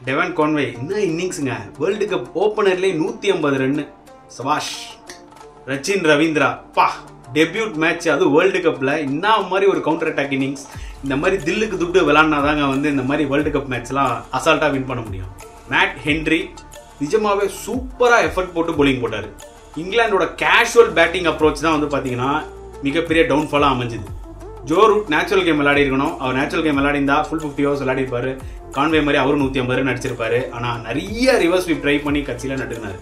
டெவன் Conway என்ன இன்னிங்ஸுங்க world cup ஓப்பனர்லேயே நூற்றி ஐம்பது ரன்னு சவாஷ் ரச்சின் ரவீந்திரா பா டெபியூட் மேட்ச் அது வேர்ல்டு கப்பில் என்ன மாதிரி ஒரு கவுண்டர் அட்டாக் இன்னிங்ஸ் இந்த மாதிரி தில்லுக்கு துட்டு விளாட்னாதாங்க வந்து இந்த மாதிரி வேர்ல்டு கப் மேட்ச்லாம் அசால்ட்டாக வின் பண்ண முடியும் மேட் ஹென்ரி நிஜமாவே சூப்பராக எஃபர்ட் போட்டு bowling போட்டார் இங்கிலாண்டோட கேஷுவல் பேட்டிங் அப்ரோச் தான் வந்து பார்த்தீங்கன்னா மிகப்பெரிய டவுன்ஃபாலாக அமைஞ்சுது ஜோ ரூட் நேச்சுரல் கேம் விளையாடி இருக்கணும் அவர் நேச்சுரல் கேம் விளையாடிந்தா ஃபுல் ஃபிஃப்டி ஹவர்ஸ் விளையாடி இருப்பாரு கான்வே மாதிரி அவரும் நூற்றி ஐம்பது நடிச்சிருப்பாரு ஆனால் நிறைய ரிவர்ஸ் ஸ்வீப் ட்ரை பண்ணி கட்சியில் நட்டுனாரு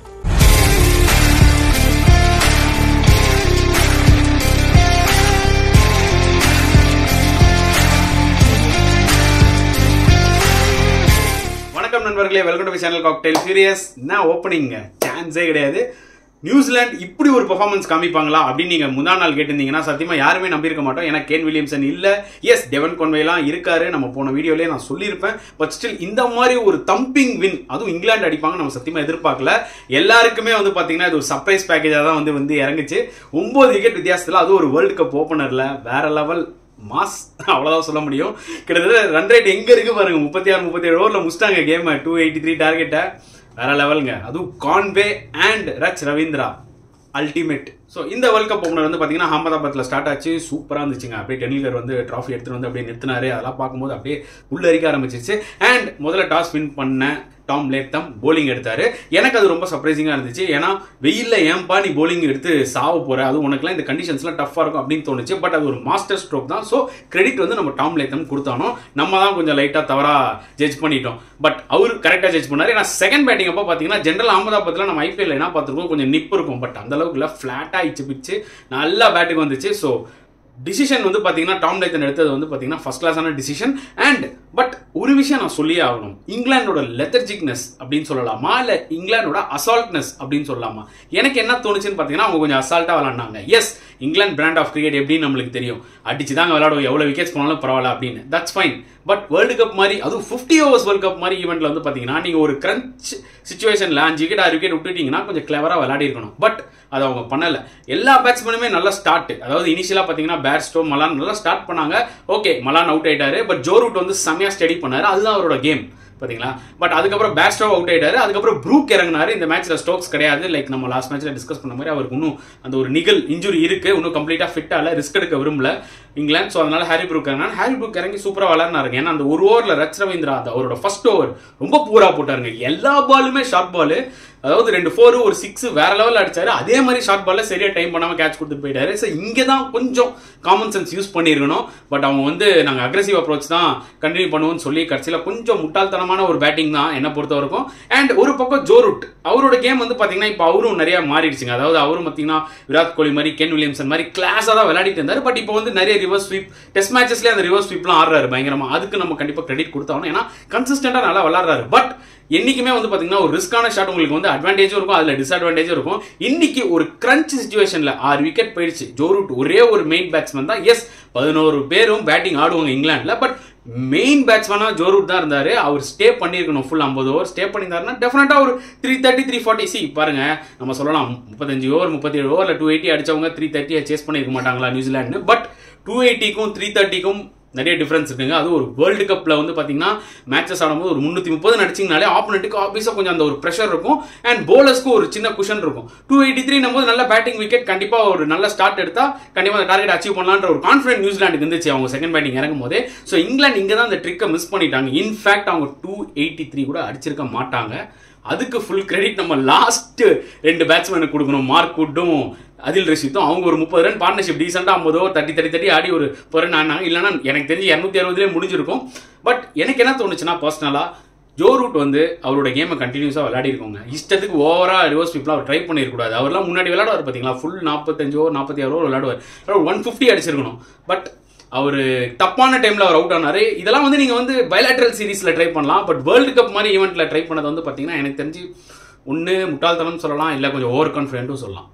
வணக்கம் நண்பர்களே welcome to channel cocktail furious என்ன ஓப்பனிங்க சான்ஸே கிடையாது நியூசிலாந்து இப்படி ஒரு பெர்ஃபார்மன்ஸ் காமிப்பாங்களா அப்படின்னு நீங்க முந்தா நாள் கேட்டிருந்தீங்கன்னா சத்தியமா யாருமே நம்பியிருக்க மாட்டோம் ஏன்னா கேன் வில்லியம்சன் இல்ல எஸ் டெவன் கொன்வேலாம் இருக்காரு நம்ம போன வீடியோலயே நான் சொல்லியிருப்பேன் பட் ஸ்டில் இந்த மாதிரி ஒரு தம்பிங் வின் அதுவும் இங்கிலாந்து அடிப்பாங்க நம்ம சத்தியமா எதிர்பார்க்கல எல்லாருக்குமே வந்து பாத்தீங்கன்னா இது ஒரு சர்ப்ரைஸ் பேக்கேஜா தான் வந்து வந்து இறங்குச்சு ஒன்பது விக்கெட் வித்தியாசத்துல அது ஒரு வேர்ல்டு கப் ஓப்பனர்ல வேற லெவல் மாஸ் அவ்வளோதான் சொல்ல முடியும் கிட்டத்தட்ட ரன் ரேட் எங்க இருக்கு பாருங்க முப்பத்தி ஆறு முப்பத்தி ஏழு ஓவரில் முடிச்சிட்டாங்க கேம் டூ எயிட்டி த்ரீ டார்கெட்டை வேற லெவலுங்க அதுவும் Conway and Rachin Ravindra ultimate so இந்த வேர்ல்ட் கப் ஓப்பனர் வந்து பார்த்தீங்கன்னா அகமதாபாத்தில் ஸ்டார்ட் ஆச்சு சூப்பராக இருந்துச்சுங்க அப்படியே டெண்டுல்கர் வந்து ட்ராஃபி எடுத்துட்டு வந்து அப்படியே நிறுத்தினாரு அதெல்லாம் பார்க்கும்போது அப்படியே உள்ளரிக்க ஆரம்பிச்சிச்சு அண்ட் முதல்ல டாஸ் வின் பண்ண டாம் லேத்தம் போலிங் எடுத்தாரு எனக்கு அது ரொம்ப சர்ப்ரைசிங்காக இருந்துச்சு ஏன்னா வெயில்ல ஏன்பா நீ போலிங் எடுத்து சாவ போற அது உனக்குலாம் இந்த கண்டிஷன்ஸ்லாம் டஃப்பாக இருக்கும் அப்படின்னு தோணுச்சு பட் அது ஒரு மாஸ்டர் ஸ்ட்ரோக் தான் ஸோ கிரெடிட் வந்து நம்ம டாம் லேத்தம் கொடுத்தானோ நம்ம தான் கொஞ்சம் லைட்டாக தவறா ஜட்ஜ் பண்ணிட்டோம் பட் அவர் கரெக்டாக ஜட்ஜ் பண்ணாரு ஏன்னா செகண்ட் பேட்டிங் அப்போ பார்த்தீங்கன்னா ஜென்ரல் அகமதாபாத்தில் நம்ம ஐபிஎல் என்ன பார்த்துருக்கோம் கொஞ்சம் நிப்பு இருக்கும் பட் அந்த அளவுக்கு இல்லை ஃப்ளாட்டாக இச்சு பிச்சு நல்லா பேட்டுக்கு வந்துச்சு ஸோ டிசிஷன் வந்து பார்த்தீங்கன்னா டாம் லைத்தன் எடுத்தது வந்து பார்த்தீங்கன்னா ஃபர்ஸ்ட் கிளாஸான டிசிஷன் அண்ட் பட் ஒரு விஷயம் நான் சொல்லியே ஆகணும் இங்கிலாண்டோட லெத்தர்ஜிக்னஸ் அப்படின்னு சொல்லலாமா இல்லை இங்கிலாண்டோட அசால்ட்னஸ் அப்படின்னு சொல்லலாமா எனக்கு என்ன தோணுச்சுன்னு பார்த்தீங்கன்னா அவங்க கொஞ்சம் அசால்ட்டாக விளாண்டாங்க yes England brand of cricket எப்படின்னு நம்மளுக்கு தெரியும் அடிச்சு தாங்க விளாடுவோம் எவ்வளோ விக்கெட்ஸ் போனாலும் பரவாயில்ல அப்படின்னு that's fine but world cup மாதிரி அதுவும் ஃபிஃப்டி ஓவர்ஸ் வேர்ல்டு கப் மாதிரி ஈவெண்ட்ல வந்து பார்த்தீங்கன்னா நீங்கள் ஒரு கிரன்ச் சுச்சுவேஷனில் அஞ்சு விக்கெட் ஆறு விக்கெட் விட்டுட்டீங்கன்னா கொஞ்சம் கிளவராக விளையாடி இருக்கணும் பட் அதை அவங்க பண்ணல எல்லா பேட்ஸ்மேனுமே நல்லா ஸ்டார்ட் அதாவது இனிஷியலா பாத்தீங்கன்னா பேட்ஸ்டோ மலான் நல்லா ஸ்டார்ட் பண்ணாங்க ஓகே மலான் அவுட் ஆயிட்டாரு பட் ஜோ ரூட் வந்து செம்மையா ஸ்டடி பண்ணாரு அதுதான் அவரோட கேம் பாத்தீங்களா பட் அதுக்கப்புறம் பேட்ஸ்டோ அவுட் ஆயிட்டாரு அதுக்கப்புறம் ப்ரூக் இறங்கினாரு இந்த மேட்ச்ல ஸ்டோக்ஸ் கிடையாது லைக் நம்ம லாஸ்ட் மேட்ச்ல டிஸ்கஸ் பண்ண மாதிரி அவருக்கு இன்னும் அந்த ஒரு நிகழ் இன்ஜுரி இருக்கு இன்னும் கம்ப்ளீட்டா ஃபிட் ஆகல ரிஸ்க் எடுக்க விரும்பல இங்கிலாந்து ஸோ அதனால ஹாரி ப்ரூக் இறங்கினா ஹாரி ப்ரூக் இறங்கி சூப்பரா விளாட்னாருங்க ஏன்னா அந்த ஒரு ஓவர்ல ரச் ரவீந்திரா அந்த அவரோட ஃபர்ஸ்ட் ஓவர் ரொம்ப பூரா போட்டாருங்க எல்லா பாலுமே ஷார்ட் பால் அதாவது ரெண்டு ஃபோர் ஒரு சிக்ஸ் வேற லெவலில் அடிச்சாரு அதே மாதிரி ஷார்ட் பால்ல சரியா டைம் பண்ணாம கேட்ச் கொடுத்துட்டு போயிட்டாரு ஸோ இங்கே தான் கொஞ்சம் காமன் சென்ஸ் யூஸ் பண்ணியிருக்கணும் பட் அவங்க வந்து நாங்கள் அக்ரெசிவ் அப்ரோச் தான் கண்டினியூ பண்ணுவோம்னு சொல்லி கடைசியில் கொஞ்சம் முட்டாள்தனமான ஒரு பேட்டிங் தான் என்ன பொறுத்த வரைக்கும் அண்ட் ஒரு பக்கம் ஜோரூட் அவரோட கேம் வந்து பார்த்தீங்கன்னா இப்போ அவரும் நிறைய மாறிடுச்சுங்க அதாவது அவரும் பார்த்தீங்கன்னா விராட் கோலி மாதிரி கென் வில்லியம்சன் மாதிரி கிளாஸாக தான் விளையாடிட்டு இருந்தார் பட் இப்போ வந்து நிறைய ரிவர்ஸ் ஸ்வீப் டெஸ்ட் மேட்சஸ்லேயே அந்த ரிவர்ஸ் ஸ்வீப்லாம் ஆடுறாரு பயங்கரமா அதுக்கு நம்ம கண்டிப்பாக கிரெடிட் கொடுத்தாகணும் ஏன்னா கன்சிஸ்டண்டாக நல்லா விளாட்றாரு பட் என்னைக்குமே வந்து பாத்தீங்கன்னா ஒரு ரிஸ்கான ஷாட் உங்களுக்கு வந்து அட்வான்டேஜும் இருக்கும் அதுல டிஸ்அட்வான்டேஜும் இருக்கும் இன்னைக்கு ஒரு கிரன்ச் சுச்சுவேஷன்ல ஆறு விக்கெட் போயிடுச்சு ஜோரூட் ஒரே ஒரு மெயின் பேட்ஸ்மேன் தான் எஸ் பதினோரு பேரும் பேட்டிங் ஆடுவாங்க இங்கிலாந்துல பட் மெயின் பேட்ஸ்மேனா ஜோரூட் தான் இருந்தாரு அவர் ஸ்டே பண்ணியிருக்கணும் ஃபுல் ஐம்பது ஓவர் ஸ்டே பண்ணியிருந்தாருன்னா டெஃபினட்டா ஒரு த்ரீ தேர்ட்டி த்ரீ ஃபார்ட்டி சி பாருங்க நம்ம சொல்லலாம் முப்பத்தஞ்சு ஓவர் முப்பத்தி ஏழு ஓவரில் டூ எயிட்டி அடிச்சவங்க த்ரீ தேர்ட்டியை சேஸ் பண்ணியிருக்க மாட்டாங்களா நியூசிலாந்து பட் டூ எயிட்டிக்கும் த்ரீ தேர்ட்டிக்கும் நிறைய டிஃபரன்ஸ் இருக்குங்க அது ஒரு வேர்ல்டு கப்பில் வந்து பார்த்தீங்கன்னா மேட்சஸ் ஆடும்போது ஒரு முந்நூற்றி முப்பது நடிச்சிங்கனாலே ஆப்போனட்டுக்கு ஆஃபீஸாக கொஞ்சம் அந்த ஒரு ப்ரெஷர் இருக்கும் அண்ட் போலர்ஸ்க்கு ஒரு சின்ன குஷன் இருக்கும் டூ எயிட்டி த்ரீ போது நல்ல பேட்டிங் விக்கெட் கண்டிப்பாக ஒரு நல்ல ஸ்டார்ட் எடுத்தா கண்டிப்பாக அந்த டார்கெட் அச்சீவ் பண்ணலான்ற ஒரு கான்ஃபிடன்ட் நியூசிலாண்டுக்கு இருந்துச்சு அவங்க செகண்ட் பேட்டிங் இறங்கும் போதே ஸோ இங்கிலாந்து இங்கே தான் அந்த ட்ரிக்கை மிஸ் பண்ணிட்டாங்க இன்ஃபேக்ட் அவங்க டூ எயிட்டி த்ரீ கூட அடிச்சிருக்க மாட்டாங்க அதுக்கு ஃபுல் கிரெடிட் நம்ம லாஸ்ட் ரெண்டு பேட்ஸ்மேனுக்கு கொடுக்கணும் மார்க் வுட்டும் அதில் ரஷித்தும் அவங்க ஒரு முப்பது ரன் பார்ட்னர்ஷிப் டீசெண்டாக ஐம்பதோ தட்டி தட்டி தட்டி ஆடி ஒரு ரன் ஆனாங்க இல்லைன்னா எனக்கு தெரிஞ்சு இரநூத்தி அறுபதுலேயே முடிஞ்சிருக்கும் பட் எனக்கு என்ன தோணுச்சுன்னா பர்சனலாக ஜோ ரூட் வந்து அவரோட கேமை கண்டினியூஸாக விளையாடி இருக்கோங்க இஷ்டத்துக்கு ஓவராக ரிவர்ஸ் பீப்பிளாக அவர் ட்ரை பண்ணிருக்கூடாது அவர்லாம் முன்னாடி விளையாடுவார் பார்த்தீங்களா ஃபுல் நாற்பத்தஞ்சு ஓவர் நாற்பத்தி ஆறு ஓவர் விளையாடுவார் ஒன் ஃபிஃப்டி அடிச்சிருக்கணும் பட் அவர் தப்பான டைம்ல அவர் அவுட் ஆனாரு இதெல்லாம் வந்து நீங்க வந்து பைலாட்ரல் சீரீஸ்ல ட்ரை பண்ணலாம் பட் வேர்ல்டு கப் மாதிரி ஈவெண்ட்ல ட்ரை பண்ணது வந்து பாத்தீங்கன்னா எனக்கு தெரிஞ்சு ஒன்று முட்டாள்தனம் சொல்லலாம் இல்லை கொஞ்சம் ஓவர் கான்ஃபிடென்ட்டும் சொல்லலாம்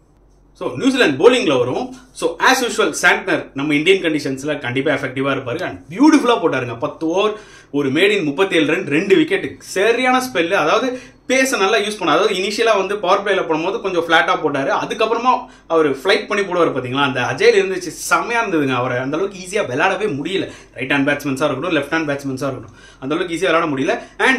ஸோ நியூசிலாந்து போலிங்கில் வரும் ஸோ ஆஸ் யூஷுவல் சாண்ட்னர் நம்ம இந்தியன் கண்டிஷன்ஸில் கண்டிப்பாக எஃபெக்டிவாக இருப்பாரு அண்ட் பியூட்டிஃபுல்லாக போட்டாருங்க பத்து ஓவர் ஒரு மேடின் முப்பத்தி ஏழு ரன் ரெண்டு விக்கெட் சரியான ஸ்பெல்லு அதாவது பேஸை நல்லா யூஸ் பண்ண அதாவது இனிஷியலாக வந்து பவர் பிளேல போடும்போது கொஞ்சம் ஃப்ளாட்டாக போட்டார் அதுக்கப்புறமா அவர் ஃப்ளைட் பண்ணி போடுவார் பார்த்தீங்களா அந்த அஜயில் இருந்துச்சு செம்மையாக இருந்ததுங்க அவரை அந்த அளவுக்கு ஈஸியாக விளையாடவே முடியல ரைட் ஹேண்ட் பேட்ஸ்மேன்ஸாக இருக்கட்டும் லெஃப்ட் ஹேண்ட் பேட்ஸ்மேன்ஸாக இருக்கட்டும் அந்த அளவுக்கு ஈஸியாக விளையாட முடியல அண்ட்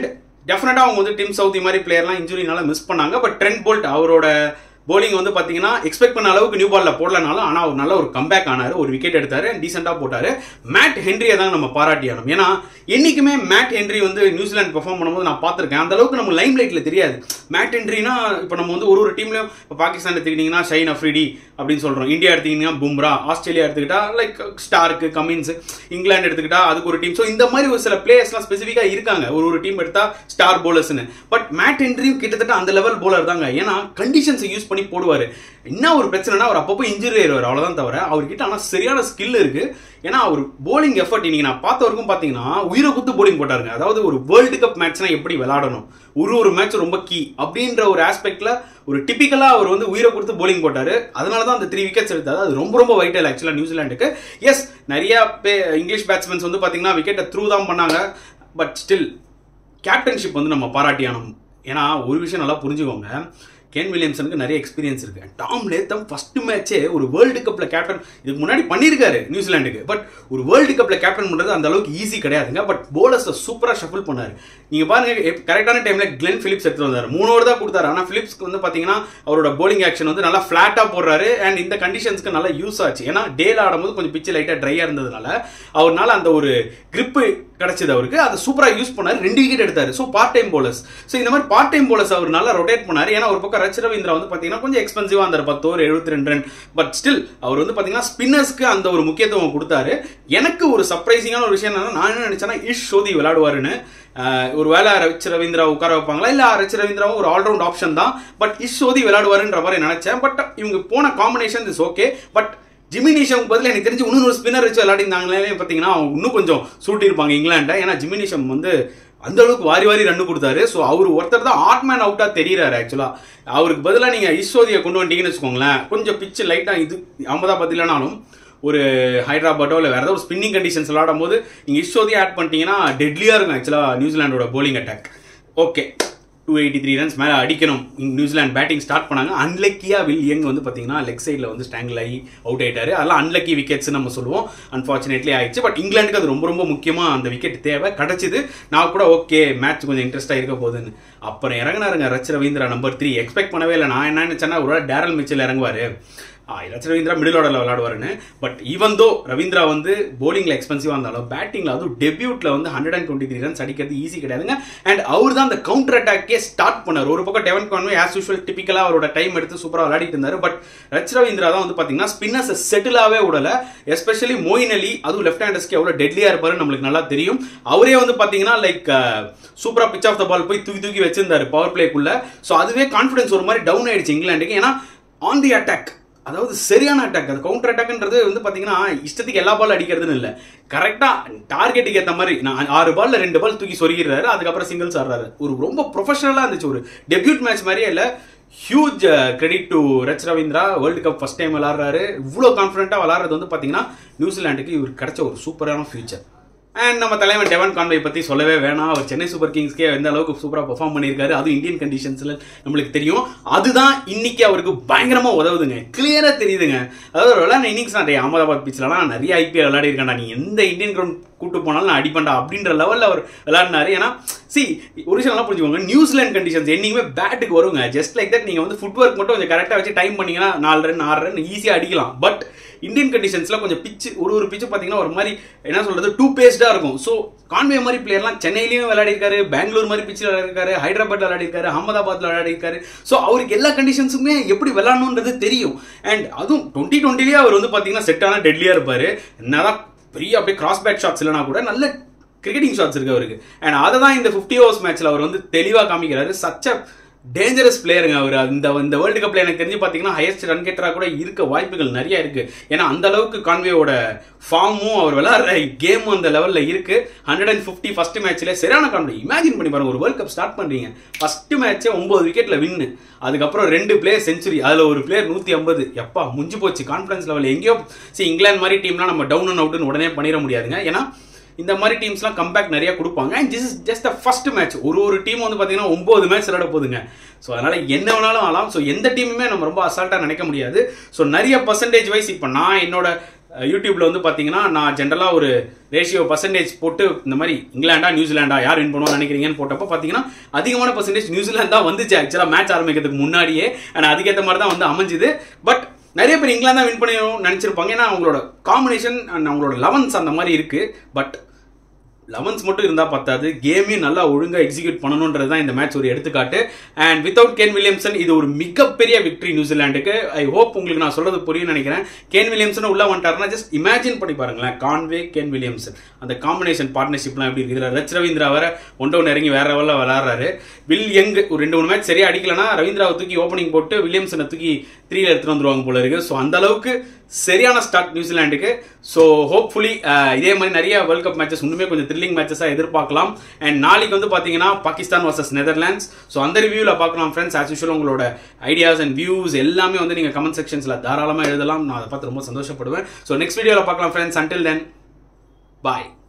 டெஃபினட்டாக அவங்க வந்து டிம் சவுத்தி மாதிரி பிளேயர்லாம் இன்ஜுரினால மிஸ் பண்ணாங்க பட் ட்ரெண்ட் போல்ட் அவரோட போலிங் வந்து பார்த்தீங்கன்னா எக்ஸ்பெக்ட் பண்ண அளவுக்கு நியூ பால்ல போடலனாலும் ஆனால் அவர் நல்ல ஒரு கம்பேக் ஆனார் ஒரு விக்கெட் எடுத்தாரு டீசெண்டாக போட்டாரு மேட் ஹென்ரியை தான் நம்ம பாராட்டி ஆனோம் ஏன்னா என்னைக்குமே மேட் ஹென்ரி வந்து நியூசிலாந்து பெர்ஃபார்ம் பண்ணும்போது நான் பார்த்துருக்கேன் அந்த அளவுக்கு நம்ம லைம் லைட்ல தெரியாது மேட் ஹென்ரினா இப்போ நம்ம வந்து ஒரு ஒரு டீம்லயும் இப்போ பாகிஸ்தான் எடுத்துக்கிட்டீங்கன்னா ஷைன் அஃப்ரிடி அப்படின்னு சொல்றோம் இந்தியா எடுத்துக்கிட்டீங்கன்னா பும்ரா ஆஸ்திரேலியா எடுத்துக்கிட்டா லைக் ஸ்டார்க்கு கமின்ஸ் இங்கிலாந்து எடுத்துக்கிட்டா அதுக்கு ஒரு டீம் ஸோ இந்த மாதிரி ஒரு சில பிளேயர்ஸ்லாம் ஸ்பெசிஃபிக்காக இருக்காங்க ஒரு ஒரு டீம் எடுத்தா ஸ்டார் போலர்ஸ்னு பட் மேட் ஹென்ரியும் கிட்டத்தட்ட அந்த லெவல் போலர் தாங்க ஏன்னா கண்டிஷன்ஸை யூஸ் பண்ணி போடுவார் என்ன ஒரு பிரச்சனைனா அவர் அப்பப்போ இன்ஜுரி ஆயிடுவார் அவ்வளோதான் தவிர அவர்கிட்ட ஆனால் சரியான ஸ்கில் இருக்கு ஏன்னா அவர் போலிங் எஃபர்ட் இன்னைக்கு நான் பார்த்த வரைக்கும் பார்த்தீங்கன்னா உயிரை குத்து போலிங் போட்டாருங்க அதாவது ஒரு வேர்ல்டு கப் மேட்ச்னா எப்படி விளையாடணும் ஒரு ஒரு மேட்ச் ரொம்ப கீ அப்படின்ற ஒரு ஆஸ்பெக்ட்ல ஒரு டிபிக்கலா அவர் வந்து உயிரை கொடுத்து போலிங் போட்டாரு அதனால தான் அந்த த்ரீ விக்கெட்ஸ் எடுத்தாரு அது ரொம்ப ரொம்ப வைட்டல் ஆக்சுவலா நியூசிலாண்டுக்கு எஸ் நிறைய பே இங்கிலீஷ் பேட்ஸ்மேன்ஸ் வந்து பாத்தீங்கன்னா விக்கெட்டை த்ரூ தான் பண்ணாங்க பட் ஸ்டில் கேப்டன்ஷிப் வந்து நம்ம பாராட்டியானோம் ஏன்னா ஒரு விஷயம் நல்லா புரிஞ்சுக்கோங்க கேன் வில்லியம்சனுக்கு நிறைய எக்ஸ்பீரியன்ஸ் இருக்கு டாம் லேத்தம் ஃபர்ஸ்ட் மேட்சே ஒரு வேர்ல்டு கப்ல கேப்டன் இதுக்கு முன்னாடி பண்ணியிருக்காரு நியூசிலாண்டுக்கு பட் ஒரு வேர்ல்டு கப்ல கேப்டன் பண்றது அந்த அளவுக்கு ஈஸி கிடையாதுங்க பட் போலர்ஸ் சூப்பரா ஷஃபிள் பண்ணாரு நீங்க பாருங்க கரெக்டான டைம்ல கிளென் பிலிப்ஸ் எடுத்து வந்தாரு மூணு ஓவர் தான் கொடுத்தாரு ஆனா பிலிப்ஸ்க்கு வந்து பாத்தீங்கன்னா அவரோட போலிங் ஆக்ஷன் வந்து நல்லா ஃபிளாட்டா போடுறாரு அண்ட் இந்த கண்டிஷன்ஸ்க்கு நல்லா யூஸ் ஆச்சு ஏன்னா டேல ஆடும்போது கொஞ்சம் பிச்சு லைட்டா ட்ரையா இருந்ததுனால அவர்னால அந்த ஒரு கிரிப் கிடைச்சது அவருக்கு அதை சூப்பரா யூஸ் பண்ணாரு ரெண்டு விக்கெட் எடுத்தாரு so part time bowlers so இந்த மாதிரி பார்ட் டைம் போலர்ஸ் அவர் நல்லா ரொட்டேட் பண்ணாரு ஏன்னா ஒரு பக்கம் ரச் ரவீந்திரா வந்து பாத்தீங்கன்னா கொஞ்சம் எக்ஸ்பென்சிவா இருந்தார் பத்து ஓவர் எழுபத்தி ரெண்டு ரன் பட் ஸ்டில் அவர் வந்து பாத்தீங்கன்னா ஸ்பின்னர்ஸ்க்கு அந்த ஒரு முக்கியத்துவம் கொடுத்தாரு எனக்கு ஒரு சர்ப்ரைசிங்கான ஒரு விஷயம் என்னன்னா நான் என்ன நினைச்சேன்னா இஷ் சோதி விளையாடுவாருன்னு ஒரு வேலை ரவிச் ரவீந்திரா உட்கார வைப்பாங்களா இல்ல ரச் ரவீந்திராவும் ஒரு ஆல்ரவுண்ட் ஆப்ஷன் தான் பட் இஷ் சோதி விளையாடுவாருன்ற மாதிரி நினைச்சேன் பட் இவங்க போன combination is okay but Jimmy Neesham பதில் எனக்கு தெரிஞ்சு இன்னொரு ஸ்பின்னர் வச்சு விளையாடிருந்தாங்களே பார்த்தீங்கன்னா அவங்க இன்னும் கொஞ்சம் சூட்டியிருப்பாங்க இங்கிலாண்டை ஏன்னா ஜிமி நிஷம் வந்து அந்த அளவுக்கு வாரி வாரி ரன் கொடுத்தாரு ஸோ அவர் ஒருத்தர் தான் ஆட்மேன் அவுட்டா தெரியறாரு ஆக்சுவலா அவருக்கு பதிலாக நீங்க ஈஸ்வதியை கொண்டு வந்துட்டீங்கன்னு வச்சுக்கோங்களேன் கொஞ்சம் பிச்சு லைட்டா இது அகமதாபாத் இல்லைனாலும் ஒரு ஹைதராபாத்தோ இல்லை வேற ஏதாவது ஒரு ஸ்பின்னிங் கண்டிஷன்ஸ் விளாடும் போது நீங்க ஈஸ்வதியை ஆட் பண்ணிட்டீங்கன்னா டெட்லியா இருக்கும் ஆக்சுவலா நியூசிலாண்டோட bowling attack okay two eighty three runs மேலே அடிக்கணும் நியூசிலாந்து பேட்டிங் ஸ்டார்ட் பண்ணாங்க அன்லக்கியா வில் யங் வந்து பார்த்தீங்கன்னா லெக் சைடில் வந்து ஸ்டாங்கில் ஆகி அவுட் ஆயிட்டாரு அதெல்லாம் அன்லக்கி விக்கெட்ஸ் நம்ம சொல்லுவோம் அன்ஃபார்ச்சுனேட்லி ஆயிடுச்சு பட் இங்கிலாந்துக்கு அது ரொம்ப ரொம்ப முக்கியமாக அந்த விக்கெட் தேவை கிடைச்சிது நான் கூட ஓகே மேட்ச் கொஞ்சம் இன்ட்ரெஸ்ட்டாக இருக்க போகுதுன்னு அப்புறம் இறங்கினாருங்க Rachin Ravindra number three expect பண்ணவே இல்லை நான் என்ன நினச்சேன்னா ஒரு டேரல் மிச்சில் இறங்குவார் ரச் ரவீந்திரா மிடில் ஆர்டரில் விளையாடுவாருன்னு பட் ஈவன் தோ ரவீந்திரா வந்து போலிங்ல எக்ஸ்பென்சிவா இருந்தாலும் பேட்டிங்ல அதுவும் டெபியூட்ல வந்து hundred and twenty three runs அடிக்கிறது ஈஸி கிடையாதுங்க அண்ட் அவர் தான் அந்த கவுண்டர் அட்டாக்கே ஸ்டார்ட் பண்ணார் ஒரு பக்கம் டெவன் கான்வே ஆஸ் யூஷுவல் டிபிக்கலா அவரோட டைம் எடுத்து சூப்பராக விளையாடிட்டு இருந்தாரு பட் ரச் ரவீந்திரா தான் வந்து பாத்தீங்கன்னா ஸ்பின்னர்ஸ் செட்டிலாவே விடல எஸ்பெஷலி மோயின் அலி அதுவும் லெஃப்ட் ஹேண்டர்ஸ்க்கு எவ்வளவு டெட்லியா இருப்பாரு நம்மளுக்கு நல்லா தெரியும் அவரே வந்து பாத்தீங்கன்னா லைக் சூப்பரா பிச் ஆஃப் த பால் போய் தூக்கி தூக்கி வச்சிருந்தாரு பவர் பிளேக்குள்ள ஸோ அதுவே கான்ஃபிடன்ஸ் ஒரு மாதிரி டவுன் ஆயிடுச்சு இங்கிலாந்துக்கு ஏன்னா ஆன் தி அட்டாக் அதாவது சரியான அட்டாக் அது கவுண்டர் அட்டாக்ன்றது வந்து பாத்தீங்கன்னா இஷ்டத்துக்கு எல்லா பால் அடிக்கிறதுன்னு இல்லை கரெக்டா டார்கெட்டுக்கு ஏற்ற மாதிரி நான் ஆறு பால்ல ரெண்டு பால் தூக்கி சொருகிறாரு அதுக்கப்புறம் சிங்கிள்ஸ் ஆடுறாரு ஒரு ரொம்ப ப்ரொஃபஷனலா இருந்துச்சு ஒரு டெபியூட் மேட்ச் மாதிரியே இல்லை huge credit to Rachin Ravindra world cup first time விளாடுறாரு இவ்வளோ கான்ஃபிடென்ட்டாக விளாட்றது வந்து பார்த்தீங்கன்னா நியூசிலாண்டுக்கு இவர் கிடைச்ச ஒரு சூப்பரான ஃபியூச்சர் அண்ட் நம்ம தலைவன் டெவன் கான்வை பத்தி சொல்லவே வேணாம் அவர் சென்னை சூப்பர் கிங்ஸ்க்கே எந்த அளவுக்கு சூப்பரா பெர்ஃபார்ம் பண்ணியிருக்காரு அதுவும் இந்தியன் கண்டிஷன்ஸ்ல நம்மளுக்கு தெரியும் அதுதான் இன்னைக்கு அவருக்கு பயங்கரமா உதவுதுங்க கிளியரா தெரியுதுங்க அதாவது ஒரு விளையாட இன்னிங்ஸ் நான் அகமதாபாத் பிச்லலாம் நிறைய ஐபிஎல் விளையாடி இருக்கேன்டா நீ எந்த இந்தியன் கிரவுண்ட் கூட்டு போனாலும் நான் அடிப்பண்டா அப்படின்ற லெவலில் அவர் விளையாடினாரு ஏன்னா சி ஒரு விஷயம் நல்லா புரிஞ்சுக்கோங்க நியூசிலாந்து கண்டிஷன்ஸ் என்னைக்குமே பேட்டுக்கு வருங்க ஜஸ்ட் லைக் தட் நீங்க வந்து ஃபுட் ஒர்க் மட்டும் கொஞ்சம் கரெக்டாக வச்சு டைம் பண்ணீங்கன்னா நாலு ரன் ஆறு ரன் ஈஸியாக அடிக்கலாம் பட் இந்தியன் கண்டிஷன்ஸ்ல கொஞ்சம் பிச்சு ஒரு ஒரு பிச்சு பார்த்தீங்கன்னா ஒரு மாதிரி என்ன சொல்றது டூ பேஸ்டா இருக்கும் ஸோ கான்வே மாதிரி பிளேயர்லாம் சென்னையிலயும் விளையாடிருக்காரு பெங்களூர் மாதிரி பிச்சில் விளையாடிருக்காரு ஹைதராபாத்ல விளையாடிருக்காரு அகமதாபாத்ல விளையாடிருக்காரு ஸோ அவருக்கு எல்லா கண்டிஷன்ஸுமே எப்படி விளையாடணுன்றது தெரியும் அண்ட் அதுவும் டுவெண்ட்டி டுவெண்ட்டிலேயே அவர் வந்து பார்த்தீங்கன்னா செட்டான டெட்லியா இருப்பாரு என்னதான் பெரிய அப்படியே கிராஸ் பேக் ஷாட்ஸ் இல்லைனா கூட நல்ல கிரிக்கெட்டிங் ஷாட்ஸ் இருக்கு அவருக்கு அண்ட் அதை தான் இந்த ஃபிஃப்டி ஓவர்ஸ் மேட்ச்ல அவர் வந்து தெளிவாக காமிக்கிறாரு சச்ச டேஞ்சரஸ் பிளேயருங்க அவர் இந்த இந்த வேர்ல்டு கப்ல எனக்கு தெரிஞ்சு பார்த்தீங்கன்னா ஹையஸ்ட் ரன் கெட்டரா கூட இருக்க வாய்ப்புகள் நிறைய இருக்கு ஏன்னா அந்த அளவுக்கு கான்வேயோட ஃபார்மும் அவர் விளையாடுற கேமும் அந்த லெவல்ல இருக்கு ஹண்ட்ரட் அண்ட் ஃபிஃப்டி ஃபர்ஸ்ட் மேட்ச்ல சரியான கான்வே இமேஜின் பண்ணி பாருங்க ஒரு வேர்ல்ட் கப் ஸ்டார்ட் பண்றீங்க ஃபர்ஸ்ட் மேட்சே ஒன்பது விக்கெட்ல வின்னு அதுக்கப்புறம் ரெண்டு பிளேயர் செஞ்சுரி அதுல ஒரு பிளேயர் நூத்தி ஐம்பது எப்பா முடிஞ்சு போச்சு கான்ஃபிடன்ஸ் லெவல் எங்கேயோ சரி இங்கிலாந்து மாதிரி டீம்லாம் நம்ம டவுன் அண்ட் அவுட்னு உடனே பண்ணிட முடியாதுங்க ஏன்னா இந்த மாதிரி டீம்ஸ்லாம் கம்பேக் நிறைய கொடுப்பாங்க and this is just the first match ஒரு ஒரு டீம் வந்து பார்த்தீங்கன்னா ஒன்பது மேட்ச் விளையாட போகுதுங்க ஸோ அதனால என்ன வேணாலும் ஆகலாம் ஸோ எந்த டீமுமே நம்ம ரொம்ப அசால்ட்டாக நினைக்க முடியாது ஸோ நிறைய பர்சன்டேஜ் வைஸ் இப்போ நான் என்னோட யூடியூப்ல வந்து பார்த்தீங்கன்னா நான் ஜென்ரலாக ஒரு ரேஷியோ பர்சன்டேஜ் போட்டு இந்த மாதிரி இங்கிலாண்டா நியூசிலாண்டா யார் வின் பண்ணுவோம் நினைக்கிறீங்கன்னு போட்டப்போ பார்த்தீங்கன்னா அதிகமான பர்சன்டேஜ் நியூசிலாந்து தான் வந்துச்சு ஆக்சுவலாக மேட்ச் ஆரம்பிக்கிறதுக்கு முன்னாடியே அண்ட் அதுக்கேற்ற மாதிரி தான் வந்து அமைஞ்சுது பட் நிறைய பேர் இங்கிலாந்து தான் வின் பண்ணணும் நினச்சிருப்பாங்க ஏன்னா அவங்களோட காம்பினேஷன் அண்ட் அவங்களோட லெவன்ஸ் அந்த மாதிரி இருக்கு பட் லெவன்ஸ் மட்டும் இருந்தால் பத்தாது கேமையும் நல்லா ஒழுங்காக எக்ஸிக்யூட் பண்ணணுன்றது தான் இந்த மேட்ச் ஒரு எடுத்துக்காட்டு அண்ட் வித்தவுட் கேன் வில்லியம்சன் இது ஒரு மிகப்பெரிய விக்டரி நியூசிலாண்டுக்கு ஐ ஹோப் உங்களுக்கு நான் சொல்றது புரியும் நினைக்கிறேன் கேன் வில்லியம்சன் உள்ள வந்துட்டாருன்னா ஜஸ்ட் இமேஜின் பண்ணி பாருங்களேன் கான்வே கேன் வில்லியம்சன் அந்த காம்பினேஷன் பார்ட்னர்ஷிப்லாம் எப்படி இருக்குது இதில் ரச் ரவீந்திரா வேற ஒன்று ஒன்று இறங்கி வேற லெவலில் விளாட்றாரு வில் யங் ஒரு ரெண்டு மூணு மேட்ச் சரியா அடிக்கலனா ரவீந்திராவை தூக்கி ஓப்பனிங் போட்டு வில்லியம்சனை தூக்கி த்ரீல எடுத்துட்டு வந்துருவாங்க போல இருக்கு ஸோ அந்த அளவுக்கு சரியான ஸ்டார்ட் நியூசிலாண்டுக்கு ஸோ ஹோப்ஃபுல்லி இதே மாதிரி நிறைய வேர்ல்ட் கப் மேட்சஸ் இன்னுமே கொஞ்சம் த்ரில்லிங் மேட்சஸாக எதிர்பார்க்கலாம் அண்ட் நாளைக்கு வந்து பார்த்தீங்கன்னா பாகிஸ்தான் வர்சஸ் நெதர்லாண்ட்ஸ் ஸோ அந்த ரிவ்யூவில் பார்க்கலாம் ஃப்ரெண்ட்ஸ் ஆஸ் யூஷுவல் உங்களோட ஐடியாஸ் அண்ட் வியூஸ் எல்லாமே வந்து நீங்கள் கமெண்ட் செக்ஷன்ஸில் தாராளமாக எழுதலாம் நான் அதை பார்த்து ரொம்ப சந்தோஷப்படுவேன் ஸோ நெக்ஸ்ட் வீடியோவில் பார்க்கலாம் ஃப்ரெண்ட்ஸ் அன்டில் தென் பாய்